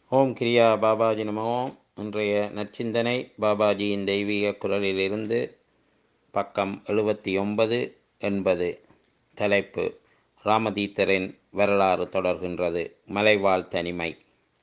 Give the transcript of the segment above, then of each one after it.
ஓம் கிரியா பாபாஜி நமோ இன்றைய நற்சிந்தனை பாபாஜியின் தெய்வீக குரலிலிருந்து பக்கம் எழுபத்தி ஒன்பது எண்பது தலைப்பு ராமதீத்தரின் வரலாறு தொடர்கின்றது மலைவாழ் தனிமை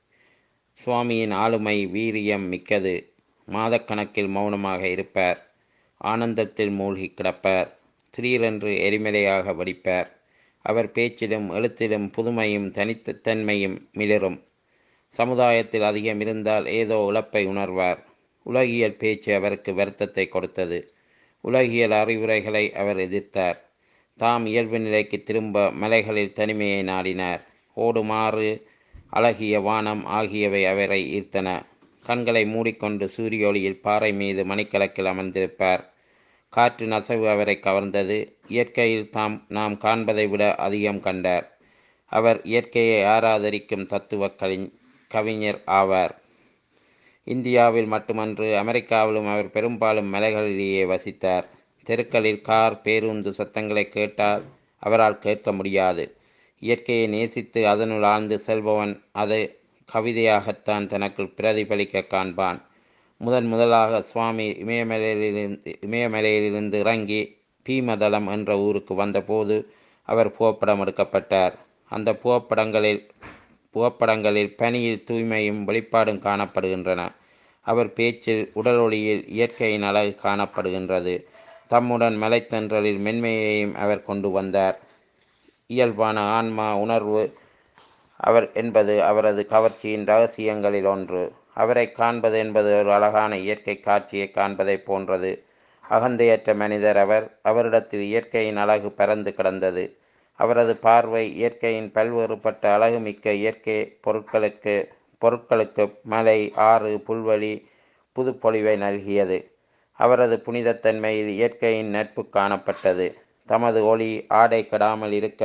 சுவாமியின் ஆளுமை வீரியம் மிக்கது மாதக்கணக்கில் மௌனமாக இருப்பார் ஆனந்தத்தில் மூழ்கி கிடப்பார் திடீரென்று எரிமலையாக வடிப்பார் அவர் பேச்சிலும் எழுத்திலும் புதுமையும் தனித்தன்மையும் மிளரும் சமுதாயத்தில் அதிகம் இருந்தால் ஏதோ இழப்பை உணர்வார் உலகியல் பேச்சு அவருக்கு வருத்தத்தை கொடுத்தது உலகியல் அறிவுரைகளை அவர் எதிர்த்தார் தாம் இயல்பு நிலைக்கு திரும்ப மலைகளில் தனிமையை நாடினார் ஓடுமாறு அழகிய வானம் ஆகியவை அவரை ஈர்த்தன கண்களை மூடிக்கொண்டு சூரியொளியில் பாறை மீது மணிக்கணக்கில் அமர்ந்திருப்பார் காற்று நசவு அவரை கவர்ந்தது இயற்கையில் தாம் நாம் காண்பதை விட அதிகம் கண்டார் அவர் இயற்கையை ஆராதரிக்கும் தத்துவ கவி கவிஞர் ஆவார் இந்தியாவில் மட்டுமன்று அமெரிக்காவிலும் அவர் பெரும்பாலும் மலைகளிலேயே வசித்தார் தெருக்களில் கார் பேருந்து சத்தங்களை கேட்டால் அவரால் கேட்க முடியாது இயற்கையை நேசித்து அதனுள் ஆழ்ந்து செல்பவன் அது கவிதையாகத்தான் தனக்குள் பிரதிபலிக்க காண்பான் முதன் முதலாக சுவாமி இமயமலையிலிருந்து இமயமலையிலிருந்து இறங்கி பீமதளம் என்ற ஊருக்கு வந்தபோது அவர் புகைப்படம் எடுக்கப்பட்டார் அந்த புகைப்படங்களில் புகைப்படங்களில் பனியில் தூய்மையும் வெளிப்பாடும் காணப்படுகின்றன அவர் பேச்சில் உடல் ஒளியில் இயற்கையின் அழகு காணப்படுகின்றது தம்முடன் மலைத்தன்றலில் மென்மையையும் அவர் கொண்டு வந்தார் இயல்பான ஆன்மா உணர்வு அவர் என்பது அவரது கவர்ச்சியின் ரகசியங்களில் ஒன்று அவரை காண்பது என்பது ஒரு அழகான இயற்கை காட்சியை காண்பதைப் போன்றது அகந்தையற்ற மனிதர் அவர் அவரிடத்தில் இயற்கையின் அழகு பறந்து கிடந்தது அவரது பார்வை இயற்கையின் பல்வேறுபட்ட அழகுமிக்க இயற்கை பொருட்களுக்கு பொருட்களுக்கு மலை ஆறு புல்வெளி புதுப்பொழிவை நல்கியது அவரது புனிதத்தன்மையில் இயற்கையின் நட்பு காணப்பட்டது தமது ஒளி ஆடை கெடாமல் இருக்க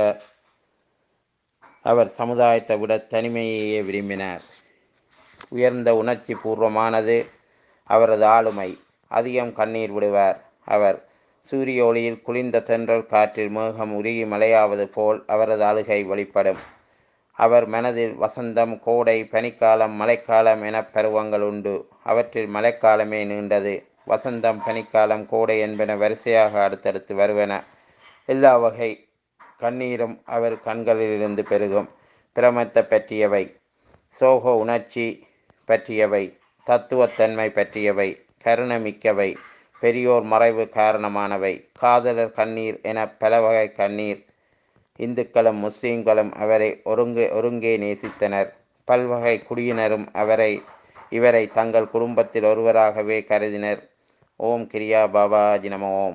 அவர் சமுதாயத்தை விட தனிமையையே விரும்பினார் உயர்ந்த உணர்ச்சி பூர்வமானது அவரது ஆளுமை அதிகம் கண்ணீர் விடுவார் அவர் சூரிய ஒளியில் குளிர்ந்த தென்றல் காற்றில் மேகம் உருகி மலையாவது போல் அவரது அழுகை வெளிப்படும் அவர் மனதில் வசந்தம் கோடை பனிக்காலம் மழைக்காலம் என பருவங்கள் உண்டு அவற்றில் மழைக்காலமே நீண்டது வசந்தம் பனிக்காலம் கோடை என்பன வரிசையாக அடுத்தடுத்து வருவன எல்லா வகை கண்ணீரும் அவர் கண்களிலிருந்து பெருகும் பிரமத்தை பற்றியவை சோக உணர்ச்சி பற்றியவை தத்துவத்தன்மை பற்றியவை கருணமிக்கவை பெரியோர் மறைவு காரணமானவை காதலர் கண்ணீர் என பல வகை கண்ணீர் இந்துக்களும் முஸ்லீம்களும் அவரை ஒருங்கே ஒருங்கே நேசித்தனர் பல்வகை குடியினரும் அவரை இவரை தங்கள் குடும்பத்தில் ஒருவராகவே கருதினர் ஓம் கிரியா பாபாஜி நம ஓம்